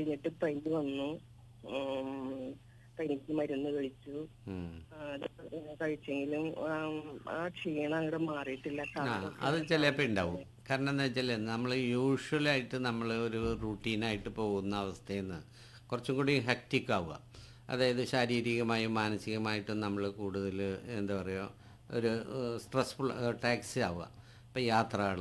കഴിഞ്ഞിട്ട് പനി വന്നു ഉം, പനിക്ക് മരുന്ന് കഴിച്ചു ഉം. ആ, അത് കഴിച്ചെങ്കിലും ആം, ആ ക്ഷീണം അങ്ങോട്ട് മാറിയിട്ടില്ല ആ കാലൊക്കെ അത് ചിലപ്പോൾ ഉണ്ടാവും കാരണം എന്താ വെച്ചാൽ നമ്മൾ യൂഷ്വലായിട്ട് നമ്മൾ ഒരു റൂട്ടീനായിട്ട് പോകുന്ന അവസ്ഥയിൽ നിന്ന് കുറച്ചും കൂടി ഹെക്റ്റിക് ആവുക അതായത് ശാരീരികമായും മാനസികമായിട്ടും നമ്മൾ കൂടുതൽ എന്താ പറയുക ഒരു സ്ട്രെസ്ഫുൾ ടാക്സി ആവുക ഇപ്പം യാത്രകൾ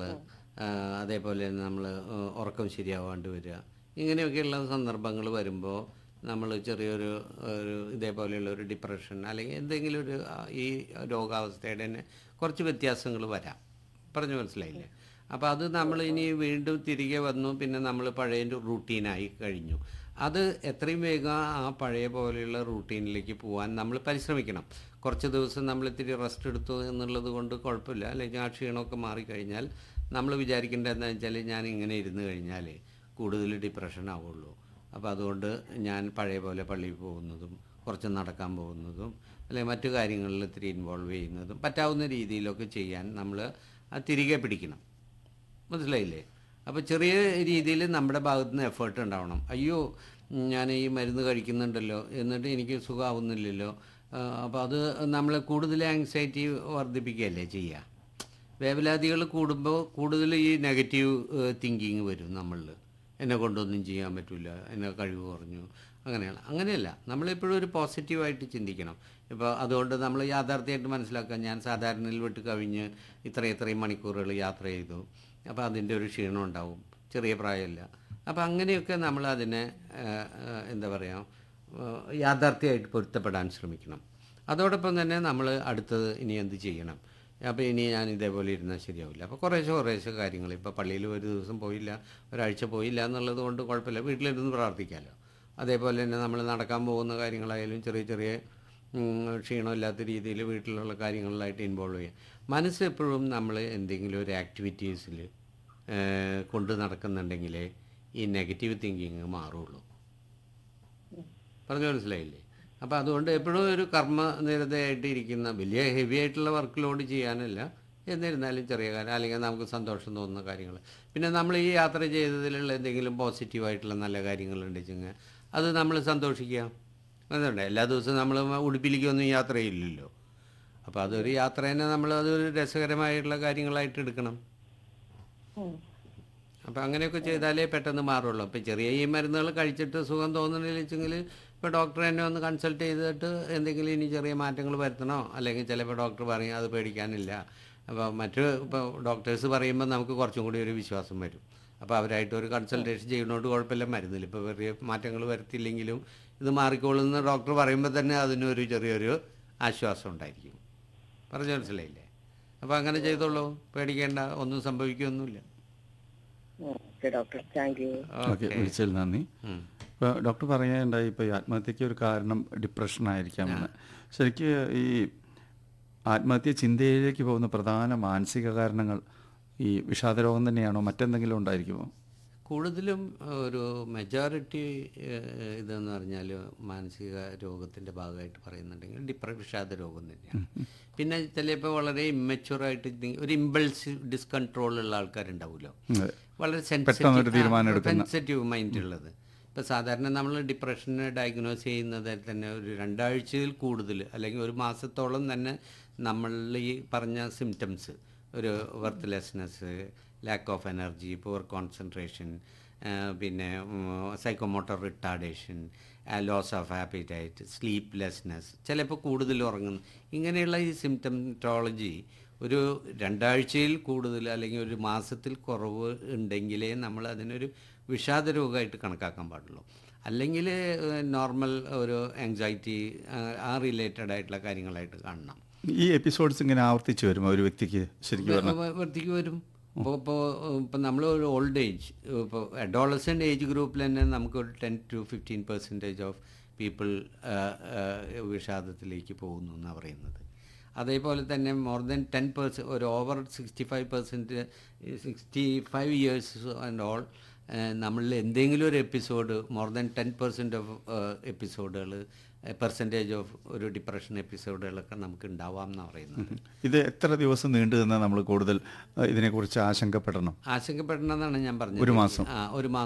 അതേപോലെ തന്നെ നമ്മൾ ഉറക്കം ശരിയാവാണ്ട് വരിക ഇങ്ങനെയൊക്കെയുള്ള സന്ദർഭങ്ങൾ വരുമ്പോൾ നമ്മൾ ചെറിയൊരു ഒരു ഇതേപോലെയുള്ള ഒരു ഡിപ്രഷൻ അല്ലെങ്കിൽ എന്തെങ്കിലും ഒരു ആ, ഈ രോഗാവസ്ഥയുടെ തന്നെ കുറച്ച് വ്യത്യാസങ്ങൾ വരാം പറഞ്ഞു മനസ്സിലായില്ലേ അപ്പോൾ അത് നമ്മൾ ഇനി വീണ്ടും തിരികെ വന്നു പിന്നെ നമ്മൾ പഴയ റൂട്ടീനായി കഴിഞ്ഞു അത് എത്രയും വേഗം ആ പഴയ പോലെയുള്ള റൂട്ടീനിലേക്ക് പോകാൻ നമ്മൾ പരിശ്രമിക്കണം കുറച്ച് ദിവസം നമ്മൾ ഇത്തിരി റെസ്റ്റ് എടുത്തു എന്നുള്ളത് കൊണ്ട് കുഴപ്പമില്ല അല്ലെങ്കിൽ ആ ക്ഷീണമൊക്കെ മാറിക്കഴിഞ്ഞാൽ നമ്മൾ വിചാരിക്കേണ്ടത് എന്താണെന്ന് വെച്ചാൽ ഞാൻ ഇങ്ങനെ ഇരുന്ന് കഴിഞ്ഞാൽ കൂടുതൽ ഡിപ്രഷൻ ആവുള്ളൂ അപ്പോൾ അതുകൊണ്ട് ഞാൻ പഴയ പോലെ പള്ളിയിൽ പോകുന്നതും കുറച്ച് നടക്കാൻ പോകുന്നതും അല്ലെങ്കിൽ മറ്റു കാര്യങ്ങളിൽ ഇത്തിരി ഇൻവോൾവ് ചെയ്യുന്നതും പറ്റാവുന്ന രീതിയിലൊക്കെ ചെയ്യാൻ നമ്മൾ അത് തിരികെ പിടിക്കണം മനസ്സിലായില്ലേ അപ്പോൾ ചെറിയ രീതിയിൽ നമ്മുടെ ഭാഗത്തു നിന്ന് എഫേർട്ട് ഉണ്ടാവണം അയ്യോ ഞാൻ ഈ മരുന്ന് കഴിക്കുന്നുണ്ടല്ലോ എന്നിട്ട് എനിക്ക് സുഖമാവുന്നില്ലല്ലോ അപ്പോൾ അത് നമ്മളെ കൂടുതൽ ആങ്സൈറ്റി വർദ്ധിപ്പിക്കുകയല്ലേ ചെയ്യുക വേവലാതികൾ കൂടുമ്പോൾ കൂടുതൽ ഈ നെഗറ്റീവ് തിങ്കിങ് വരും നമ്മളിൽ എന്നെ കൊണ്ടൊന്നും ചെയ്യാൻ പറ്റില്ല എന്നെ കഴിവ് കുറഞ്ഞു അങ്ങനെയാണ് അങ്ങനെയല്ല നമ്മളെപ്പോഴും ഒരു പോസിറ്റീവായിട്ട് ചിന്തിക്കണം ഇപ്പോൾ അതുകൊണ്ട് നമ്മൾ യാഥാർത്ഥ്യമായിട്ട് മനസ്സിലാക്കുക ഞാൻ സാധാരണയിൽ വിട്ട് കവിഞ്ഞ് ഇത്ര ഇത്രയും മണിക്കൂറുകൾ യാത്ര ചെയ്തു അപ്പോൾ അതിൻ്റെ ഒരു ക്ഷീണം ഉണ്ടാവും ചെറിയ പ്രായമല്ല അപ്പോൾ അങ്ങനെയൊക്കെ നമ്മൾ അതിനെ ആ, ആ, എന്താ പറയുക യാഥാർത്ഥ്യമായിട്ട് പൊരുത്തപ്പെടാൻ ശ്രമിക്കണം അതോടൊപ്പം തന്നെ നമ്മൾ അടുത്തത് ഇനി എന്ത് ചെയ്യണം അപ്പോൾ ഇനി ഞാൻ ഇതേപോലെ ഇരുന്നാൽ ശരിയാവില്ല അപ്പോൾ കുറേശ്ശെ കുറേശ്ശെ കാര്യങ്ങൾ ഇപ്പോൾ പള്ളിയിൽ ഒരു ദിവസം പോയില്ല ഒരാഴ്ച പോയില്ല എന്നുള്ളത് കൊണ്ട് കുഴപ്പമില്ല വീട്ടിലിരുന്ന് പ്രാർത്ഥിക്കാമല്ലോ അതേപോലെ തന്നെ നമ്മൾ നടക്കാൻ പോകുന്ന കാര്യങ്ങളായാലും ചെറിയ ചെറിയ ഉം, ക്ഷീണമില്ലാത്ത രീതിയിൽ വീട്ടിലുള്ള കാര്യങ്ങളിലായിട്ട് ഇൻവോൾവ് ചെയ്യാം മനസ്സ് എപ്പോഴും നമ്മൾ എന്തെങ്കിലും ഒരു ആക്ടിവിറ്റീസിൽ കൊണ്ട് നടക്കുന്നുണ്ടെങ്കിലേ ഈ നെഗറ്റീവ് തിങ്കിങ് മാറുള്ളൂ പറഞ്ഞു മനസ്സിലായില്ലേ അപ്പോൾ അതുകൊണ്ട് എപ്പോഴും ഒരു കർമ്മനിരതയായിട്ട് ഇരിക്കുന്ന വലിയ ഹെവി ആയിട്ടുള്ള വർക്ക് ലോഡ് ചെയ്യാനല്ല എന്നിരുന്നാലും ചെറിയ കാര്യം അല്ലെങ്കിൽ നമുക്ക് സന്തോഷം തോന്നുന്ന കാര്യങ്ങൾ പിന്നെ നമ്മൾ ഈ യാത്ര ചെയ്തതിലുള്ള എന്തെങ്കിലും പോസിറ്റീവായിട്ടുള്ള നല്ല കാര്യങ്ങളുണ്ടെങ്കിൽ അത് നമ്മൾ സന്തോഷിക്കുക അതുകൊണ്ട് എല്ലാ ദിവസവും നമ്മൾ ഉടുപ്പിലേക്കൊന്നും യാത്ര ചെയ്യില്ലല്ലോ അപ്പോൾ അതൊരു യാത്രേനെ നമ്മൾ അതൊരു രസകരമായിട്ടുള്ള കാര്യങ്ങളായിട്ട് എടുക്കണം ഉം. അപ്പോൾ അങ്ങനെയൊക്കെ ചെയ്താലേ പെട്ടെന്ന് മാറുള്ളൂ അപ്പോൾ ചെറിയ ഈ മരുന്നുകൾ കഴിച്ചിട്ട് സുഖം തോന്നുന്നില്ല വെച്ചെങ്കിൽ ഇപ്പോൾ ഡോക്ടറെ എന്നെ ഒന്ന് കൺസൾട്ട് ചെയ്തിട്ട് എന്തെങ്കിലും ഇനി ചെറിയ മാറ്റങ്ങൾ വരുത്തണോ അല്ലെങ്കിൽ ചിലപ്പോൾ ഡോക്ടർ പറയും അത് പേടിക്കാനില്ല അപ്പോൾ മറ്റ് ഇപ്പോൾ ഡോക്ടേഴ്സ് പറയുമ്പോൾ നമുക്ക് കുറച്ചും കൂടി ഒരു വിശ്വാസം വരും അപ്പോൾ അവരായിട്ട് ഒരു കൺസൾട്ടേഷൻ ചെയ്യുന്നതുകൊണ്ട് കുഴപ്പമില്ല മരുന്നിൽ ഇപ്പോൾ ചെറിയ മാറ്റങ്ങൾ വരുത്തില്ലെങ്കിലും ഇത് മാറിക്കോളുന്ന ഡോക്ടർ പറയുമ്പോൾ തന്നെ അതിനൊരു ചെറിയൊരു ആശ്വാസം ഉണ്ടായിരിക്കും പറഞ്ഞു മനസ്സിലായില്ലേ അപ്പോൾ അങ്ങനെ ചെയ്തോളൂ പേടിക്കേണ്ട ഒന്നും സംഭവിക്കുകയൊന്നുമില്ല okay doctor thank you okay വിളിച്ചതിൽ നന്ദി ഉം. ഇപ്പോൾ ഡോക്ടർ പറയുകയുണ്ടായി ഇപ്പോൾ ഈ ആത്മഹത്യക്ക് ഒരു കാരണം ഡിപ്രഷൻ ആയിരിക്കാമെന്ന് ശരിക്ക് ഈ ആത്മഹത്യ ചിന്തയിലേക്ക് പോകുന്ന പ്രധാന മാനസിക കാരണങ്ങൾ ഈ വിഷാദരോഗം തന്നെയാണോ മറ്റെന്തെങ്കിലും ഉണ്ടായിരിക്കുമോ കൂടുതലും ഒരു മെജോറിറ്റി ഇതെന്ന് പറഞ്ഞാൽ മാനസിക രോഗത്തിൻ്റെ ഭാഗമായിട്ട് പറയുന്നുണ്ടെങ്കിൽ ഡിപ്ര വിഷാദ രോഗം തന്നെയാണ് പിന്നെ ചിലപ്പോൾ വളരെ ഇമ്മച്ചുവറായിട്ട് ഒരു ഇമ്പൾസീവ് ഡിസ്കൺട്രോൾ ഉള്ള ആൾക്കാരുണ്ടാവുമല്ലോ അതെ. വളരെ പെട്ടെന്നൊരു തീരുമാനം എടുക്കുന്ന. സെൻസിറ്റീവ് മൈൻഡ് ഉള്ളത് ഇപ്പോൾ സാധാരണ നമ്മൾ ഡിപ്രഷനെ ഡയഗ്നോസ് ചെയ്യുന്നത് തന്നെ ഒരു രണ്ടാഴ്ചയിൽ കൂടുതൽ അല്ലെങ്കിൽ ഒരു മാസത്തോളം തന്നെ നമ്മൾ ഈ പറഞ്ഞ സിംറ്റംസ് ഒരു worthlessness lack of energy poor concentration പിന്നെ psychomotor retardation loss of appetite sleeplessness ചിലപ്പോൾ കൂടുതൽ ഉറങ്ങുന്നു ഇങ്ങനെയുള്ള ഈ സിംറ്റംറ്റോളജി ഒരു രണ്ടാഴ്ചയിൽ കൂടുതൽ അല്ലെങ്കിൽ ഒരു മാസത്തിൽ കുറവ് ഉണ്ടെങ്കിലേ നമ്മൾ അതിനൊരു വിഷാദ രോഗമായിട്ട് കണക്കാക്കാൻ പാടുള്ളൂ അല്ലെങ്കിൽ നോർമൽ ഒരു ആങ്സൈറ്റി ആ റിലേറ്റഡ് ആയിട്ടുള്ള കാര്യങ്ങളായിട്ട് കാണണം ഈ എപ്പിസോഡ്സ് ഇങ്ങനെ ആവർത്തിച്ച് വരുമോ ഒരു വ്യക്തിക്ക് ശരിക്കും പറഞ്ഞാൽ വ- വൃത്തിക്ക് വരും ഇപ്പോൾ ഇപ്പോൾ ഇപ്പം നമ്മൾ ഒരു ഓൾഡ് ഏജ് ഇപ്പോൾ അഡോളസെൻ്റ് ഏജ് ഗ്രൂപ്പിൽ തന്നെ നമുക്കൊരു ten to fifteen percentage of people വിഷാദത്തിലേക്ക് പോകുന്നു എന്നാണ് പറയുന്നത് അതേപോലെ തന്നെ മോർ ദൻ ടെൻ പെർസെൻറ്റ് ഒരു over sixty five percent sixty five years and all നമ്മളിൽ എന്തെങ്കിലും ഒരു episode more than ten percent of എപ്പിസോഡുകൾ പെർസെൻറ്റേജ് ഓഫ് ഒരു ഡിപ്രഷൻ എപ്പിസോഡുകളൊക്കെ നമുക്ക് ഉണ്ടാവാം എന്നാണ് പറയുന്നത് ഇത് എത്ര ദിവസം നീണ്ടു നിന്നാൽ നമ്മൾ കൂടുതൽ അഹ്, ഇതിനെക്കുറിച്ച് ആശങ്കപ്പെടണം ആശങ്കപ്പെടണമെന്നാണ് ഞാൻ പറഞ്ഞത് ഒരു മാസം. ആ ഒരു മാസം